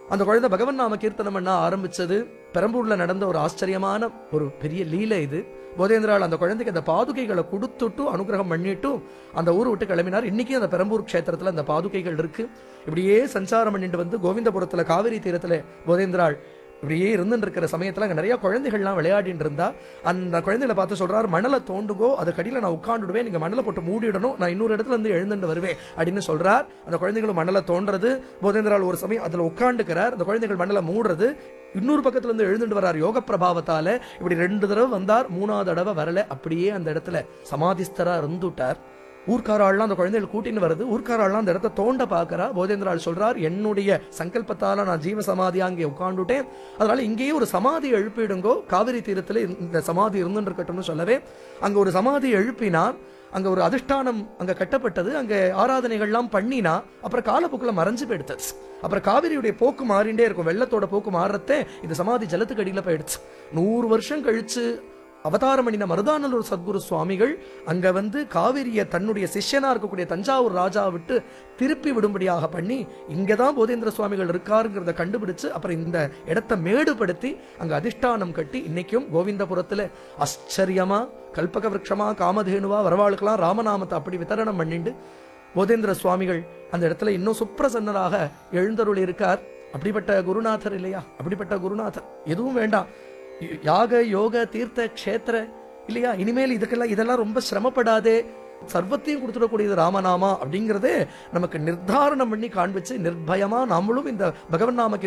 அந்த குழந்தை பகவன் நாம கீர்த்தனம் பண்ண ஆரம்பிச்சது பெரம்பூர்ல நடந்த ஒரு ஆச்சரியமான ஒரு பெரிய லீலை இது போதேந்திரால் அந்த குழந்தைக்கு அந்த பாதுகைகளை கொடுத்துட்டு அனுகிரகம் பண்ணிட்டு அந்த ஊர் விட்டு கிளம்பினார் இன்னைக்கு அந்த பெரம்பூர் க்ஷேத்திரத்துல அந்த பாதுகைகள் இருக்கு இப்படியே சஞ்சாரம் பண்ணிட்டு வந்து கோவிந்தபுரத்துல காவிரி தீரத்துல போதேந்திராள் இப்படியே இருந்துட்டு இருக்கிற சமயத்துல அங்க நிறைய குழந்தைகள்லாம் விளையாடிட்டு இருந்தா அந்த குழந்தைகளை பார்த்து சொல்றாரு மணலை தோண்டுகோ அது கடியில நான் உட்காந்துடுவேன் நீங்க மணலை போட்டு மூடிடணும் நான் இன்னொரு இடத்துல இருந்து எழுந்துட்டு வருவேன் அப்படின்னு சொல்றார் அந்த குழந்தைகளும் மணலை தோன்றது போதேந்திரால் ஒரு சமயம் அதுல உட்காந்துக்கிறார் அந்த குழந்தைகள் மணலை மூடுறது இன்னொரு பக்கத்துல இருந்து எழுந்துட்டு வர்றார் யோக பிரபாவத்தால இப்படி ரெண்டு தடவை வந்தார் மூணாவது தடவை வரல அப்படியே அந்த இடத்துல சமாதிஸ்தரா இருந்துட்டார் ஊர்க்காராள்லாம் அந்த குழந்தைகள் கூட்டின்னு வருது ஊர்க்காராள்லாம் அந்த இடத்த தோண்ட பார்க்கறா போதேந்திராள் சொல்றார் என்னுடைய சங்கல்பத்தால நான் ஜீவ சமாதியா அங்கே உட்காந்துட்டேன் அதனால இங்கேயே ஒரு சமாதி எழுப்பிடுங்கோ காவிரி தீரத்துல இந்த சமாதி இருந்துட்டு இருக்கட்டும்னு சொல்லவே அங்க ஒரு சமாதி எழுப்பினான் அங்க ஒரு அதிஷ்டானம் அங்க கட்டப்பட்டது அங்க ஆராதனைகள்லாம் பண்ணினா அப்புறம் காலப்போக்குல மறைஞ்சு போயிடுது அப்புறம் காவிரியுடைய போக்கு மாறிண்டே இருக்கும் வெள்ளத்தோட போக்கு மாறத்தே இந்த சமாதி ஜலத்துக்கு அடியில போயிடுச்சு நூறு வருஷம் கழிச்சு அவதாரம் பண்ணின மருதானல்லூர் சத்குரு சுவாமிகள் அங்க வந்து காவிரிய தன்னுடைய சிஷ்யனா இருக்கக்கூடிய தஞ்சாவூர் ராஜா விட்டு திருப்பி விடும்படியாக பண்ணி இங்கதான் போதேந்திர சுவாமிகள் இருக்காருங்கிறத கண்டுபிடிச்சு அப்புறம் இந்த இடத்தை மேடுபடுத்தி அங்க அதிஷ்டானம் கட்டி இன்னைக்கும் கோவிந்தபுரத்துல ஆச்சரியமா கல்பக விருட்சமா காமதேனுவா வரவாளுக்கெல்லாம் ராமநாமத்தை அப்படி வித்தரணம் பண்ணிண்டு போதேந்திர சுவாமிகள் அந்த இடத்துல இன்னும் சுப்பிரசன்னராக எழுந்தருள் இருக்கார் அப்படிப்பட்ட குருநாதர் இல்லையா அப்படிப்பட்ட குருநாதர் எதுவும் வேண்டாம் யாக யோக தீர்த்த க்ஷேத்திர இல்லையா இனிமேல் இதுக்கெல்லாம் இதெல்லாம் ரொம்ப சிரமப்படாதே சர்வத்தையும் கொடுத்துடக்கூடியது ராமநாமா அப்படிங்கறதே நமக்கு நிர்தாரணம் பண்ணி காண்பிச்சு நிர்பயமா நம்மளும் இந்த பகவன் நாம